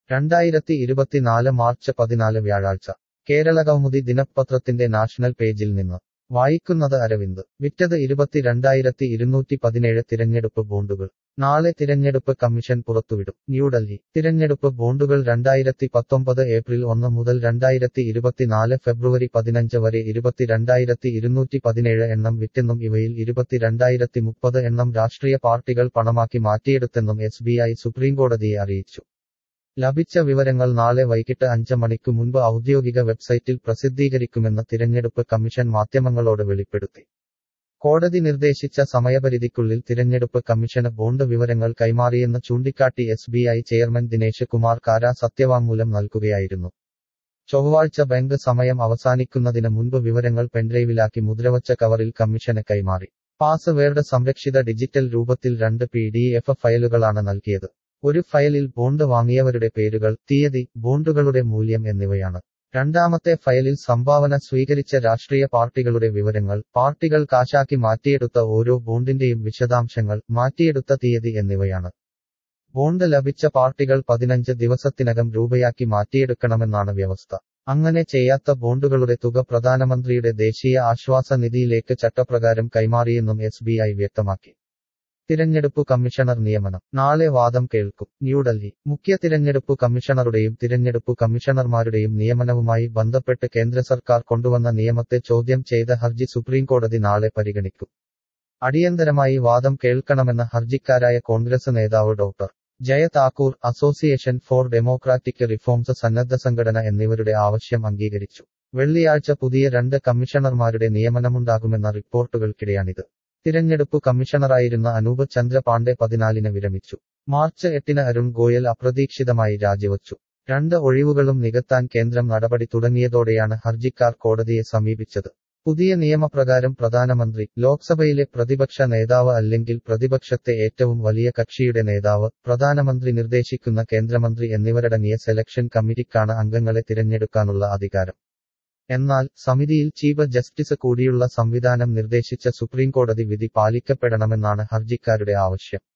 രണ്ടായിരത്തി ഇരുപത്തിനാല് മാർച്ച് പതിനാല് വ്യാഴാഴ്ച കേരളകൗമുദി ദിനപത്രത്തിന്റെ നാഷണൽ പേജിൽ നിന്ന് വായിക്കുന്നത് അരവിന്ദ് വിറ്റത് ഇരുപത്തിരണ്ടായിരത്തി ഇരുന്നൂറ്റി പതിനേഴ് തിരഞ്ഞെടുപ്പ് ബോണ്ടുകൾ നാളെ തിരഞ്ഞെടുപ്പ് കമ്മീഷൻ പുറത്തുവിടും ന്യൂഡൽഹി തിരഞ്ഞെടുപ്പ് ബോണ്ടുകൾ രണ്ടായിരത്തി പത്തൊമ്പത് ഏപ്രിൽ ഒന്ന് മുതൽ രണ്ടായിരത്തി ഇരുപത്തിനാല് ഫെബ്രുവരി പതിനഞ്ച് വരെ ഇരുപത്തിരണ്ടായിരത്തി ഇരുന്നൂറ്റി പതിനേഴ് എണ്ണം വിറ്റെന്നും ഇവയിൽ ഇരുപത്തിരണ്ടായിരത്തി മുപ്പത് എണ്ണം രാഷ്ട്രീയ പാർട്ടികൾ പണമാക്കി മാറ്റിയെടുത്തെന്നും എസ് ബി ഐ സുപ്രീംകോടതിയെ അറിയിച്ചു ലഭിച്ച വിവരങ്ങൾ നാളെ വൈകിട്ട് അഞ്ച് മണിക്കു മുൻപ് ഔദ്യോഗിക വെബ്സൈറ്റിൽ പ്രസിദ്ധീകരിക്കുമെന്ന് തിരഞ്ഞെടുപ്പ് കമ്മീഷൻ മാധ്യമങ്ങളോട് വെളിപ്പെടുത്തി കോടതി നിർദ്ദേശിച്ച സമയപരിധിക്കുള്ളിൽ തിരഞ്ഞെടുപ്പ് കമ്മീഷന് ബോണ്ട് വിവരങ്ങൾ കൈമാറിയെന്ന് ചൂണ്ടിക്കാട്ടി S B I chairman Dinesh Kumar Khara സത്യവാങ്മൂലം നൽകുകയായിരുന്നു ചൊവ്വാഴ്ച ബാങ്ക് സമയം അവസാനിക്കുന്നതിന് മുൻപ് വിവരങ്ങൾ പെൻഡ്രൈവിലാക്കി മുദ്രവച്ച കവറിൽ കമ്മീഷന് കൈമാറി പാസ്വേഡ് സംരക്ഷിത ഡിജിറ്റൽ രൂപത്തിൽ രണ്ട് പി ഡി എഫ് ഫയലുകളാണ് നൽകിയത് ഒരു ഫയലിൽ ബോണ്ട് വാങ്ങിയവരുടെ പേരുകൾ തീയതി ബോണ്ടുകളുടെ മൂല്യം എന്നിവയാണ് രണ്ടാമത്തെ ഫയലിൽ സംഭാവന സ്വീകരിച്ച രാഷ്ട്രീയ പാർട്ടികളുടെ വിവരങ്ങൾ പാർട്ടികൾ കാശാക്കി മാറ്റിയെടുത്ത ഓരോ ബോണ്ടിന്റെയും വിശദാംശങ്ങൾ മാറ്റിയെടുത്ത തീയതി എന്നിവയാണ് ബോണ്ട് ലഭിച്ച പാർട്ടികൾ പതിനഞ്ച് ദിവസത്തിനകം രൂപയാക്കി മാറ്റിയെടുക്കണമെന്നാണ് വ്യവസ്ഥ അങ്ങനെ ചെയ്യാത്ത ബോണ്ടുകളുടെ തുക പ്രധാനമന്ത്രിയുടെ ദേശീയ ആശ്വാസ നിധിയിലേക്ക് ചട്ടപ്രകാരം കൈമാറിയെന്നും എസ് വ്യക്തമാക്കി തിരഞ്ഞെടുപ്പ് കമ്മീഷണർ നിയമനം നാളെ വാദം കേൾക്കും ന്യൂഡൽഹി മുഖ്യ തിരഞ്ഞെടുപ്പ് കമ്മീഷണറുടെയും തിരഞ്ഞെടുപ്പ് കമ്മീഷണർമാരുടെയും നിയമനവുമായി ബന്ധപ്പെട്ട് കേന്ദ്ര സർക്കാർ കൊണ്ടുവന്ന നിയമത്തെ ചോദ്യം ചെയ്ത ഹർജി സുപ്രീംകോടതി നാളെ പരിഗണിക്കും അടിയന്തരമായി വാദം കേൾക്കണമെന്ന ഹർജിക്കാരായ കോൺഗ്രസ് നേതാവ് doctor Jaya Thakur association for democratic reforms സന്നദ്ധ സംഘടന എന്നിവരുടെ ആവശ്യം അംഗീകരിച്ചു വെള്ളിയാഴ്ച പുതിയ രണ്ട് കമ്മീഷണർമാരുടെ നിയമനമുണ്ടാകുമെന്ന റിപ്പോർട്ടുകൾക്കിടെയാണിത് തിരഞ്ഞെടുപ്പ് കമ്മീഷണറായിരുന്ന അനൂപ് ചന്ദ്ര പാണ്ഡെ പതിനാലിന് വിരമിച്ചു മാർച്ച് എട്ടിന് അരുൺ ഗോയൽ അപ്രതീക്ഷിതമായി രാജിവച്ചു രണ്ട് ഒഴിവുകളും നികത്താൻ കേന്ദ്രം നടപടി തുടങ്ങിയതോടെയാണ് ഹർജിക്കാർ കോടതിയെ സമീപിച്ചത് പുതിയ നിയമപ്രകാരം പ്രധാനമന്ത്രി ലോക്സഭയിലെ പ്രതിപക്ഷ നേതാവ് അല്ലെങ്കിൽ പ്രതിപക്ഷത്തെ ഏറ്റവും വലിയ കക്ഷിയുടെ നേതാവ് പ്രധാനമന്ത്രി നിർദ്ദേശിക്കുന്ന കേന്ദ്രമന്ത്രി എന്നിവരടങ്ങിയ സെലക്ഷൻ കമ്മിറ്റിക്കാണ് അംഗങ്ങളെ തിരഞ്ഞെടുക്കാനുള്ള അധികാരം എന്നാൽ സമിതിയിൽ ചീഫ് ജസ്റ്റിസ് കൂടിയുള്ള സംവിധാനം നിർദ്ദേശിച്ച സുപ്രീംകോടതി വിധി പാലിക്കപ്പെടണമെന്നാണ് ഹർജിക്കാരുടെ ആവശ്യം